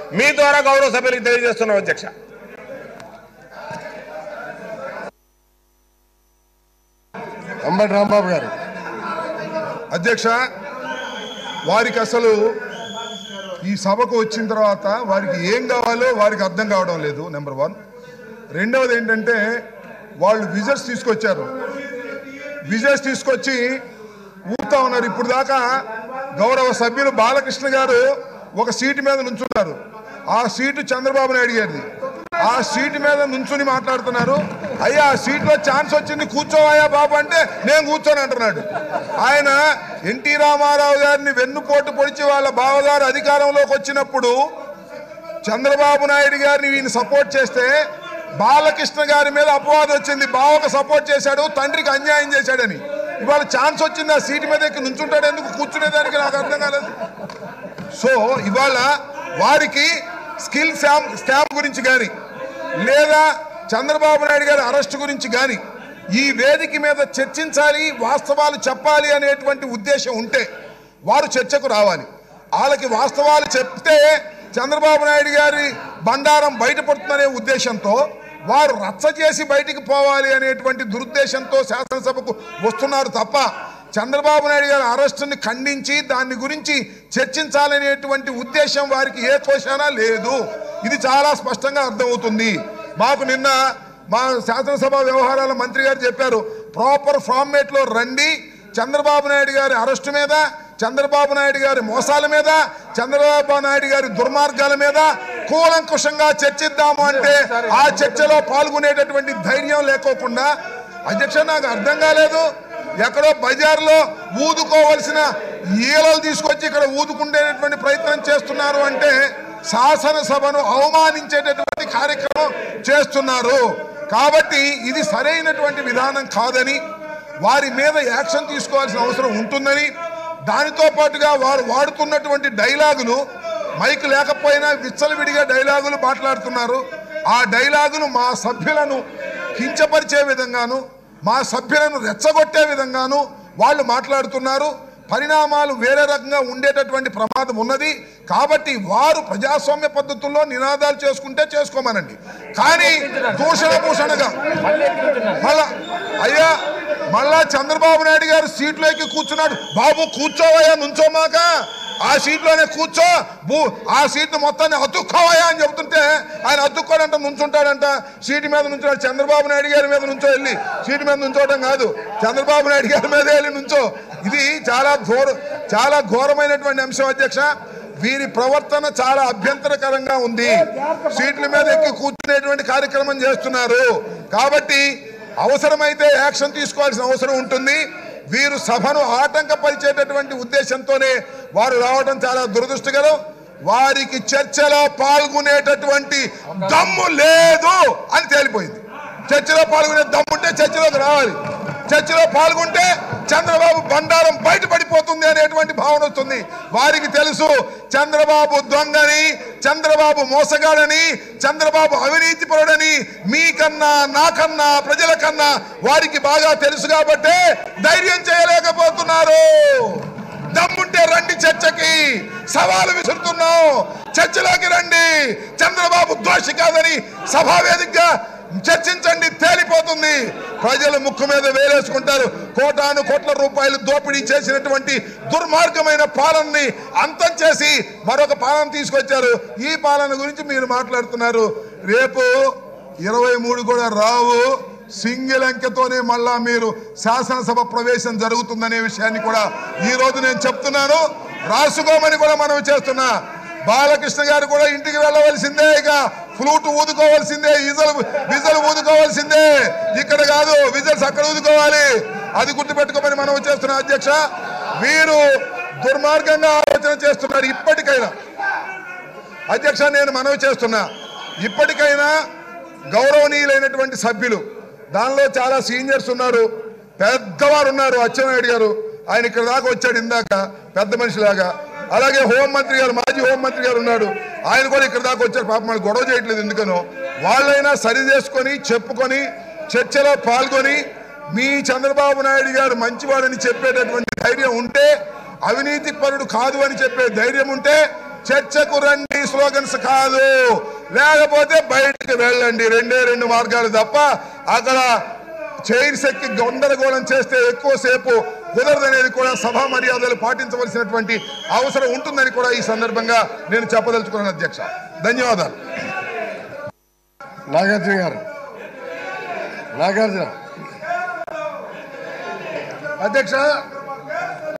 మీ ద్వారా గౌరవ సభ్యులకు తెలియజేస్తున్నాం అధ్యక్ష అంబటి రాంబాబు గారు అధ్యక్ష వారికి అసలు ఈ సభకు వచ్చిన తర్వాత వారికి ఏం కావాలో వారికి అర్థం కావడం లేదు నెంబర్ వన్ రెండవది ఏంటంటే వాళ్ళు విజర్స్ తీసుకొచ్చారు విజర్స్ తీసుకొచ్చి ఊపుతా ఉన్నారు ఇప్పుడు దాకా గౌరవ సభ్యులు బాలకృష్ణ గారు ఒక సీటు మీద నుంచున్నారు ఆ సీటు చంద్రబాబు నాయుడు గారిది ఆ సీటు మీద నుంచుని మాట్లాడుతున్నారు అయ్యా ఆ సీట్లో ఛాన్స్ వచ్చింది కూర్చోవయ్యా బాబు అంటే నేను కూర్చొని అంటున్నాడు ఆయన ఎన్టీ రామారావు గారిని వెన్నుపోటు పొడిచి వాళ్ళ బావగారు అధికారంలోకి వచ్చినప్పుడు చంద్రబాబు నాయుడు గారిని ఈయన సపోర్ట్ చేస్తే బాలకృష్ణ గారి మీద అపవాదం వచ్చింది బావకు సపోర్ట్ చేశాడు తండ్రికి అన్యాయం చేశాడని ఇవాళ ఛాన్స్ వచ్చింది ఆ సీటు మీద ఎక్కి నుంచుంటాడు ఎందుకు కూర్చునేదానికి నాకు అర్థం కాలేదు సో ఇవాళ వారికి స్కిల్ స్కామ్ స్కామ్ గురించి కానీ లేదా చంద్రబాబు నాయుడు గారి అరెస్ట్ గురించి కానీ ఈ వేదిక మీద చర్చించాలి వాస్తవాలు చెప్పాలి అనేటువంటి ఉద్దేశం ఉంటే వారు చర్చకు రావాలి వాళ్ళకి వాస్తవాలు చెప్తే చంద్రబాబు నాయుడు గారి బండారం బయటపడుతుందనే ఉద్దేశంతో వారు రచ్చ చేసి బయటికి పోవాలి అనేటువంటి దురుద్దేశంతో శాసనసభకు వస్తున్నారు తప్ప చంద్రబాబు నాయుడు గారి అరెస్టుని ఖండించి దాని గురించి చర్చించాలనేటువంటి ఉద్దేశం వారికి ఏ కోశానా లేదు ఇది చాలా స్పష్టంగా అర్థమవుతుంది మాకు నిన్న మా శాసనసభ వ్యవహారాల మంత్రి గారు చెప్పారు ప్రాపర్ ఫార్మేట్లో రండి చంద్రబాబు నాయుడు గారి అరెస్టు మీద చంద్రబాబు నాయుడు గారి మోసాల మీద చంద్రబాబు నాయుడు గారి దుర్మార్గాల మీద కూలంకుషంగా చర్చిద్దాము అంటే ఆ చర్చలో పాల్గొనేటటువంటి ధైర్యం లేకోకుండా అధ్యక్ష నాకు అర్థం కాలేదు ఎక్కడో బజార్లో ఊదుకోవలసిన ఈలలు తీసుకొచ్చి ఇక్కడ ఊదుకుండేటటువంటి ప్రయత్నం చేస్తున్నారు అంటే శాసనసభను అవమానించేటటువంటి కార్యక్రమం చేస్తున్నారు కాబట్టి ఇది సరైనటువంటి విధానం కాదని వారి మీద యాక్షన్ తీసుకోవాల్సిన అవసరం ఉంటుందని దానితో పాటుగా వారు వాడుతున్నటువంటి డైలాగులు మైక్ లేకపోయినా విచ్చలవిడిగా డైలాగులు మాట్లాడుతున్నారు ఆ డైలాగులు మా సభ్యులను కించపరిచే విధంగాను మా సభ్యులను రెచ్చగొట్టే విధంగాను వాళ్ళు మాట్లాడుతున్నారు పరిణామాలు వేరే రకంగా ఉండేటటువంటి ప్రమాదం ఉన్నది కాబట్టి వారు ప్రజాస్వామ్య పద్ధతుల్లో నినాదాలు చేసుకుంటే చేసుకోమనండి కానీ దూషణ భూషణగా మళ్ళా అయ్యా మళ్ళా చంద్రబాబు నాయుడు గారు సీట్లోకి కూర్చున్నాడు బాబు కూర్చోవయ్యా నుంచోమాక ఆ సీట్లోనే కూర్చో భూ ఆ సీట్ మొత్తాన్ని అతుక్కోవయ్యా అని చెబుతుంటే ఆయన అతుక్కోడంట నుంచుంటాడంట సీటు మీద నుంచున్నాడు చంద్రబాబు నాయుడు గారి మీద నుంచో వెళ్ళి సీటు మీద నుంచోవడం కాదు చంద్రబాబు నాయుడు గారి మీద వెళ్ళి నుంచో ఇది చాలా ఘోర చాలా ఘోరమైనటువంటి అంశం అధ్యక్ష వీరి ప్రవర్తన చాలా అభ్యంతరకరంగా ఉంది సీట్ల మీద ఎక్కి కూర్చునేటువంటి కార్యక్రమం చేస్తున్నారు కాబట్టి అవసరమైతే యాక్షన్ తీసుకోవాల్సిన అవసరం ఉంటుంది వీరు సభను ఆటంకపరిచేటటువంటి ఉద్దేశంతోనే వారు రావడం చాలా దురదృష్టకరం వారికి చర్చలో పాల్గొనేటటువంటి దమ్ము లేదు అని తేలిపోయింది చర్చలో పాల్గొనే దమ్ముంటే చర్చలోకి రావాలి చర్చలో పాల్గొంటే చంద్రబాబు బండారం బయటపడిపోతుంది అనేటువంటి భావన వస్తుంది వారికి తెలుసు చంద్రబాబు దొంగని చంద్రబాబు మోసగాడని చంద్రబాబు అవినీతి పరుడని మీకన్నా నాకన్నా ప్రజల కన్నా వారికి బాగా తెలుసు కాబట్టే ధైర్యం చేయలేకపోతున్నారు దమ్ముంటే రండి చర్చకి సవాలు విసురుతున్నాం చర్చలోకి రండి చంద్రబాబు దోషి కాదని సభా వేదికగా చర్చించండి తేలిపోతుంది ప్రజలు ముక్కు మీద వేలేసుకుంటారు కోటాను కోట్ల రూపాయలు దోపిడీ చేసినటువంటి దుర్మార్గమైన పాలనని అంతం చేసి మరొక పాలన తీసుకొచ్చారు ఈ పాలన గురించి మీరు మాట్లాడుతున్నారు రేపు ఇరవై మూడు కూడా రావు సింగిల్ అంకెతోనే మళ్ళా మీరు శాసనసభ ప్రవేశం జరుగుతుందనే విషయాన్ని కూడా ఈ రోజు నేను చెప్తున్నాను రాసుకోమని కూడా మనం చేస్తున్నా బాలకృష్ణ గారు కూడా ఇంటికి వెళ్ళవలసిందే ఇక ఫ్లూట్ ఊదుకోవాల్సిందే ఈజలు విజలు ఊదుకోవాల్సిందే ఇక్కడ కాదు విజల్స్ అక్కడ ఊదుకోవాలి అది గుర్తుపెట్టుకోమని మనం చేస్తున్నా అధ్యక్ష వీరు దుర్మార్గంగా ఆలోచన చేస్తున్నారు ఇప్పటికైనా అధ్యక్ష నేను మనవి చేస్తున్నా ఇప్పటికైనా గౌరవనీయులైనటువంటి సభ్యులు దానిలో చాలా సీనియర్స్ ఉన్నారు పెద్దవారు ఉన్నారు అచ్చెన్నాయుడు గారు ఆయన ఇక్కడ దాకా వచ్చాడు ఇందాక పెద్ద మనిషిలాగా అలాగే హోంమంత్రి గారు మాజీ హోంమంత్రి గారు ఉన్నాడు ఆయన కూడా ఇక్కడ దాకా వచ్చారు పాపం వాళ్ళు గొడవ చేయట్లేదు ఎందుకనో వాళ్ళైనా సరి చేసుకొని చెప్పుకొని చర్చలో పాల్గొని మీ చంద్రబాబు నాయుడు గారు మంచివాడని చెప్పేటటువంటి ధైర్యం ఉంటే అవినీతి పరుడు కాదు అని చెప్పే ధైర్యం ఉంటే చర్చకు రండి స్లోగన్స్ కాదు లేకపోతే బయటికి వెళ్ళండి రెండే రెండు మార్గాలు తప్ప అక్కడ చైర్స్ ఎక్కి గందరగోళం చేస్తే ఎక్కువసేపు కుదరదనేది కూడా సభా మర్యాదలు పాటించవలసినటువంటి అవసరం ఉంటుందని కూడా ఈ సందర్భంగా నేను చెప్పదలుచుకున్నాను అధ్యక్ష ధన్యవాదాలు నాగార్జున గారు నాగార్జున అధ్యక్ష